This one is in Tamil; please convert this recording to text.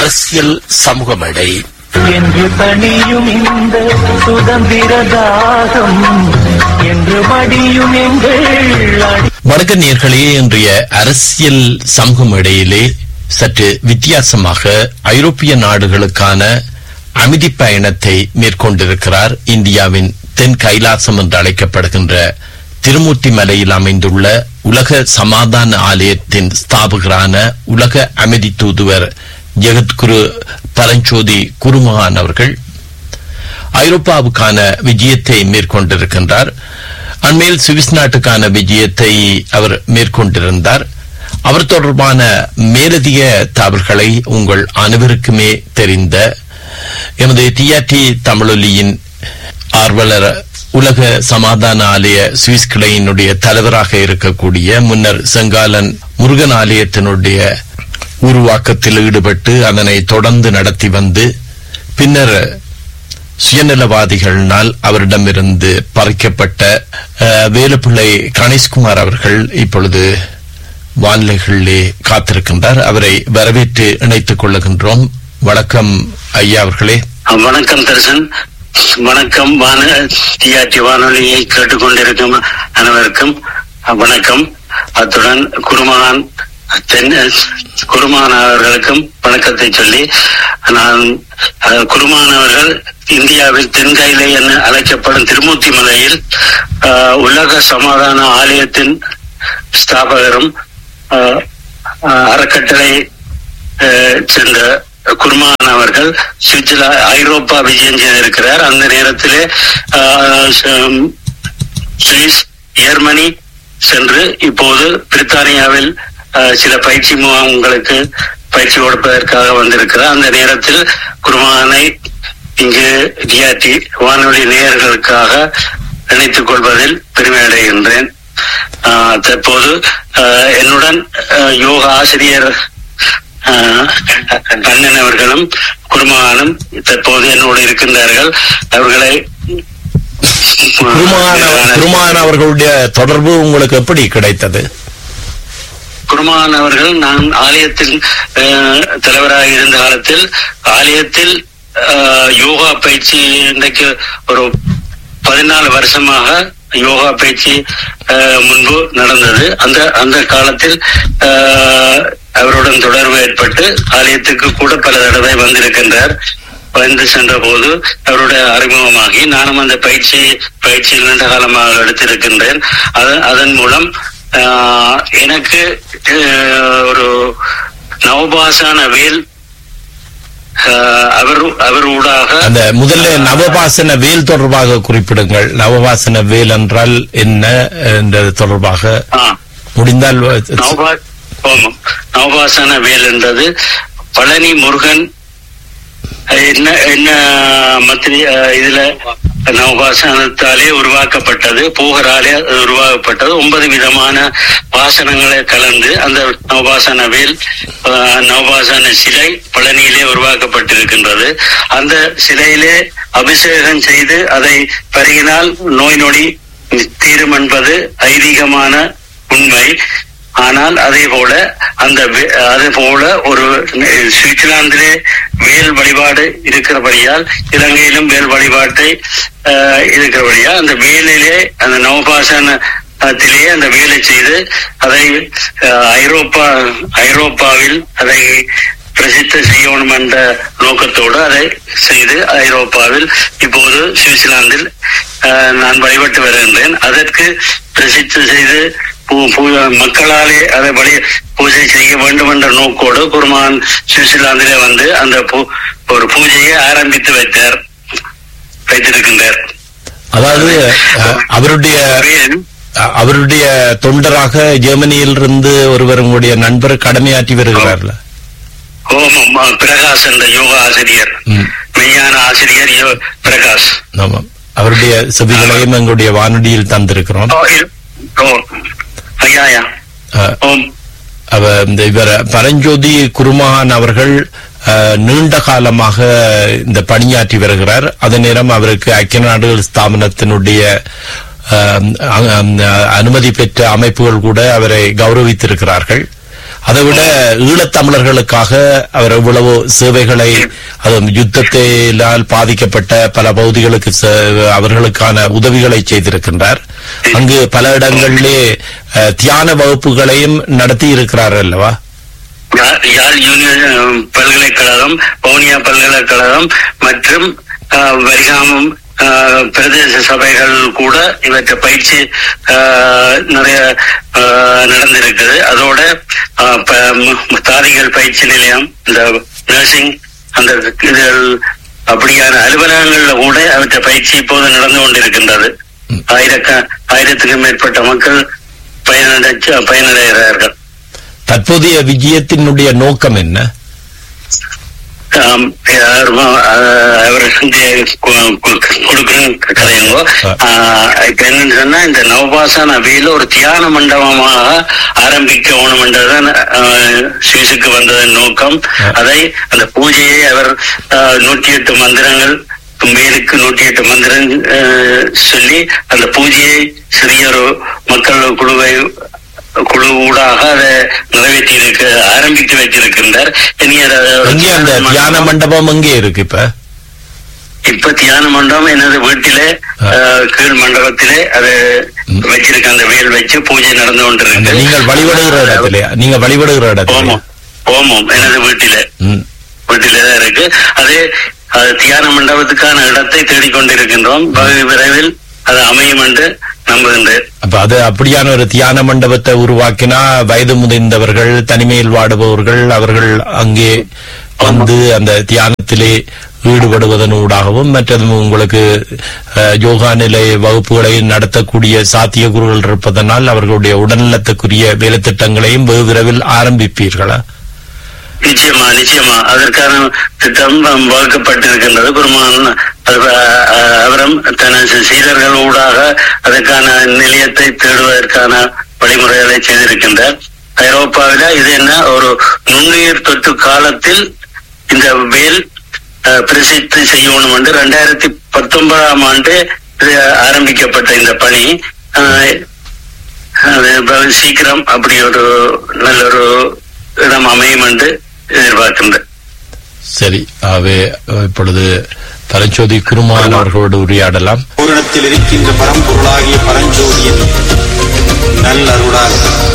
அரசியல் சமூக மேடை என்று தனியும் இந்த சுதந்திர தாகம் என்று மடியும் எங்கள் அடி வணக்க நேர்களே இன்றைய அரசியல் சமூக மேடையிலே சற்று வித்தியாசமாக ஐரோப்பிய நாடுகளுக்கான அமைதி பயணத்தை மேற்கொண்டிருக்கிறார் இந்தியாவின் தென் கைலாசம் என்று அழைக்கப்படுகின்ற திருமூர்த்தி மலையில் அமைந்துள்ள உலக சமாதான ஆலயத்தின் ஸ்தாபகரான உலக அமைதி தூதுவர் ஜெகத்குரு பரஞ்சோதி குருமகான் அவர்கள் ஐரோப்பாவுக்கான விஜயத்தை மேற்கொண்டிருக்கின்றார் அண்மையில் சுவிஸ் நாட்டுக்கான விஜயத்தை அவர் மேற்கொண்டிருந்தார் அவர் தொடர்பான மேலதிக தகவல்களை உங்கள் அனைவருக்குமே தெரிந்த எமது டிஆர்டி தமிழொலியின் ஆர்வலர் உலக சமாதான ஆலய சுவிஸ் கிளையினுடைய தலைவராக இருக்கக்கூடிய முன்னர் செங்காலன் முருகன் ஆலயத்தினுடைய உருவாக்கத்தில் ஈடுபட்டு அதனை தொடர்ந்து நடத்தி வந்து பின்னர் சுயநலவாதிகளினால் அவரிடமிருந்து பறிக்கப்பட்ட அஹ், வேலுப்பிள்ளை கணேஷ்குமார் அவர்கள் இப்பொழுது வானிலைகளிலே காத்திருக்கின்றார் அவரை வரவேற்று இணைத்துக் கொள்ளுகின்றோம் வணக்கம் ஐயா அவர்களே வணக்கம் தர்சன் வணக்கம் வான டிஆர்டி வானொலியை கேட்டுக்கொண்டிருக்கும் அனைவருக்கும் வணக்கம் அத்துடன் குருமான் தென் குருமான் அவர்களுக்கும் வணக்கத்தை சொல்லி நான் அஹ், குருமான் அவர்கள் இந்தியாவில் தென்கைலை என அழைக்கப்படும் திருமூர்த்தி மலையில் அஹ், உலக சமாதான ஆலயத்தின் ஸ்தாபகரும் அஹ், அஹ், அறக்கட்டளை அஹ், சென்ற குர்மான் அவர்கள் சுவிட்சர்லா ஐரோப்பா விஜயம் செய்திருக்கிறார் அந்த நேரத்திலே அஹ், ச- சுவிஸ் ஜெர்மனி சென்று இப்போது பிரித்தானியாவில் அஹ், சில பயிற்சி முகாம்களுக்கு பயிற்சி கொடுப்பதற்காக வந்திருக்கிறார் அந்த நேரத்தில் குர்மானை இங்கு டிஆர்டி வானொலி நேயர்களுக்காக இணைத்துக் கொள்வதில் பெருமை அடைகின்றேன் ஆஹ் தற்போது ஆஹ் என்னுடன் ஆஹ் யோகா ஆசிரியர் ஆஹ் கண்ணன் அவர்களும் குருமகானும் தற்போது என்னோடு இருக்கின்றார்கள் அவர்களை குருமான் அவர்- குருமான் அவர்களுடைய தொடர்பு உங்களுக்கு எப்படி கிடைத்தது குருமான் அவர்கள் நான் ஆலயத்தின் ஆஹ், தலைவராக இருந்த காலத்தில் ஆலயத்தில் ஆஹ், யோகா பயிற்சி இன்றைக்கு ஒரு பதினாலு வருஷமாக யோகா பயிற்சி ஆஹ், முன்பு நடந்தது அந்த அந்த காலத்தில் ஆஹ், அவருடன் தொடர்பு ஏற்பட்டு ஆலயத்துக்கு கூட பல தடவை வந்திருக்கின்றார் வந்து சென்ற போது அவருடைய அறிமுகமாகி நானும் அந்த பயிற்சி பயிற்சியில் நீண்ட காலமாக எடுத்திருக்கின்றேன் அதன் அதன் மூலம் ஆஹ், எனக்கு ஆஹ், ஒரு நவபாசான வேல் ஆஹ், அவர் அவர் ஊடாக அந்த முதல்ல நவபாசன வேல் தொடர்பாக குறிப்பிடுங்கள் நவபாசன வேல் என்றால் என்ன என்றது தொடர்பாக ஆ, முடிந்தால் நவபா ஆமாம். நவபாசன வேல் என்றது பழனி முருகன் என்ன என்ன மத்திரி அஹ், இதுல நவபாசனத்தாலே உருவாக்கப்பட்டது பூகராலே அது உருவாக்கப்பட்டது ஒன்பது விதமான பாசனங்களை கலந்து அந்த நவபாசன வேல் அஹ், நவபாசன சிலை பழனியிலே உருவாக்கப்பட்டிருக்கின்றது அந்த சிலையிலே அபிஷேகம் செய்து அதை பருகினால் நோய் நொடி தீரும் என்பது ஐதீகமான உண்மை ஆனால் அதே போல அந்த வே- அதே போல ஒரு நெ- சுவிட்சர்லாந்திலே வேல் வழிபாடு இருக்கிறபடியால் இலங்கையிலும் வேல் வழிபாட்டை ஆஹ், இருக்கிறபடியால் அந்த வேலிலே அந்த நவபாசனத்திலே அந்த வேலை செய்து அதை ஆஹ், ஐரோப்பா ஐரோப்பாவில் அதை பிரசித்த செய்யணும் என்ற நோக்கத்தோடு அதை செய்து ஐரோப்பாவில் இப்போது சுவிட்சர்லாந்தில் ஆஹ், நான் வழிபட்டு வருகின்றேன் அதற்கு பிரசித்தி செய்து பூ- பூ- மக்களாலே அதை வழி பூஜை செய்ய வேண்டும் என்ற நோக்கோடு குருமான் சுவிட்சர்லாந்திலே வந்து அந்த பூ- ஒரு பூஜையை ஆரம்பித்து வைத்தார் வைத்திருக்கின்றார் அதாவது அஹ், அவருடைய வேல் அஹ், அவருடைய தொண்டராக ஜெர்மனியில் இருந்து ஒருவர் உங்களுடைய நண்பர் கடமையாற்றி வருகிறார்ல ஓமம் ஆ, பிரகாஷ் என்ற யோகா ஆசிரியர் ம். மெய்யான ஆசிரியர் யோ- பிரகாஷ் ஆமாம் அவருடைய செவிகளையும் எங்களுடைய வானொலியில் தந்திருக்கிறோம் ஓ, இல்- ஓ, ஐயா ஐயா அஹ், ஓம் அவ இந்த இவர் பரஞ்சோதி குருமகான் அவர்கள் அஹ், நீண்ட காலமாக இந்த பணியாற்றி வருகிறார் அதே நேரம் அவருக்கு ஐக்கிய நாடுகள் ஸ்தாபனத்தினுடைய அஹ், அ- அ- அனுமதி பெற்ற அமைப்புகள் கூட அவரை கௌரவித்திருக்கிறார்கள் அதைவிட ஈழத்தமிழர்களுக்காக அவர் எவ்வளவு சேவைகளை அது யுத்தத்தினால் பாதிக்கப்பட்ட பல பகுதிகளுக்கு சே- அவர்களுக்கான உதவிகளை செய்திருக்கின்றார் அங்கு பல இடங்களிலே அஹ், தியான வகுப்புகளையும் நடத்தி இருக்கிறார் அல்லவா யா- யாழ் யூனியன் அஹ், பல்கலைக்கழகம் வவுனியா பல்கலைக்கழகம் மற்றும் அஹ், வரிகாமம் அஹ், பிரதேச சபைகள் கூட இவற்றை பயிற்சி அஹ், நிறைய அஹ், நடந்திருக்குது அதோட அஹ், ப- ம- தாதிகள் பயிற்சி நிலையம் இந்த நர்சிங் அந்த இதுகள் அப்படியான அலுவலகங்கள்ல கூட அவற்றை பயிற்சி இப்போது நடந்து கொண்டிருக்கின்றது ஆயிரக்க ஆயிரத்துக்கும் மேற்பட்ட மக்கள் பயனடைச்சு பயனடைகிறார்கள் தற்போதைய விஜயத்தினுடைய நோக்கம் என்ன ஆம், யாருமா, ஆஹ், அவர் வந்து கு- கு- கொடுக்குறேன் கதையுங்கோ ஆஹ், இப்ப என்னன்னு சொன்னா இந்த நவபாசன அவையில ஒரு தியான மண்டபமாக ஆரம்பிக்கணும்ன்றதுதான் ஆஹ், சுவிசுக்கு வந்ததன் நோக்கம் அதை அந்த பூஜையை அவர் ஆஹ், நூற்றி எட்டு மந்திரங்கள் மேலுக்கு நூற்றி எட்டு மந்திரம் ஆஹ், சொல்லி அந்த பூஜையை சிறிய ஒரு மக்கள் குழுவை குழு ஊடாக அதை நிறைவேற்றி இருக்க ஆரம்பித்து வைத்திருக்கின்றார் இனி அதை ஒரு எங்கே அந்த தியான தியான மண்டபம் மண்டபம் எங்கே இருக்கு இப்ப இப்ப தியான மண்டபம் எனது வீட்டிலே ஆ. அஹ், கீழ் மண்டபத்திலே அது ம். வச்சிருக்க அந்த வேல் வச்சு பூஜை நடந்து அந்த கொண்டிருக்கு நீங்கள் வழிபடுகிற இடத்துல நீங்க வழிபடுகிற இடத்துல ஓமம் ஓமம் எனது வீட்டிலே ம். வீட்டிலே தான் இருக்கு அது அது தியான மண்டபத்துக்கான இடத்தை தேடிக்கொண்டிருக்கின்றோம் வெகு விரைவில் அது அமையும் என்று நம்புகின்றேன் அப்ப அது அப்படியான ஒரு தியான மண்டபத்தை உருவாக்கினா வயது முதிர்ந்தவர்கள் தனிமையில் வாடுபவர்கள் அவர்கள் அங்கே வந்து அந்த தியானத்திலே ஈடுபடுவதனூடாகவும் மற்றதும் உங்களுக்கு அஹ், யோகா நிலை வகுப்புகளை நடத்தக்கூடிய சாத்தியக்கூறுகள் இருப்பதனால் அவர்களுடைய உடல்நலத்துக்குரிய வேலைத்திட்டங்களையும் வெகு விரைவில் ஆரம்பிப்பீர்களா நிச்சயமா நிச்சயமா அதற்கான திட்டம் வ- வகுக்கப்பட்டிருக்கின்றது குருமான் அது, அஹ், அவரும் தனது சீடர்கள் ஊடாக அதற்கான நிலையத்தை தேடுவதற்கான வழிமுறைகளை செய்திருக்கின்றார் ஐரோப்பாவில இது என்ன ஒரு நுண்ணுயிர் தொற்று காலத்தில் இந்த வேல் அஹ், பிரசித்தி செய்யணும் என்று ரெண்டாயிரத்தி பத்தொன்பதாம் ஆண்டு இது ஆரம்பிக்கப்பட்ட இந்த பணி அஹ், அது வெகு சீக்கிரம் அப்படி ஒரு நல்ல ஒரு இடம் அமையும் என்று எதிர்பார்க்கின்றேன் சரி ஆகவே அஹ், இப்பொழுது பரஞ்சோதி குருமான் அவர்களோடு உரையாடலாம் பூரணத்தில் இருக்கின்ற பரம்பொருளாகிய பரஞ்சோதியின் நல்லருளால்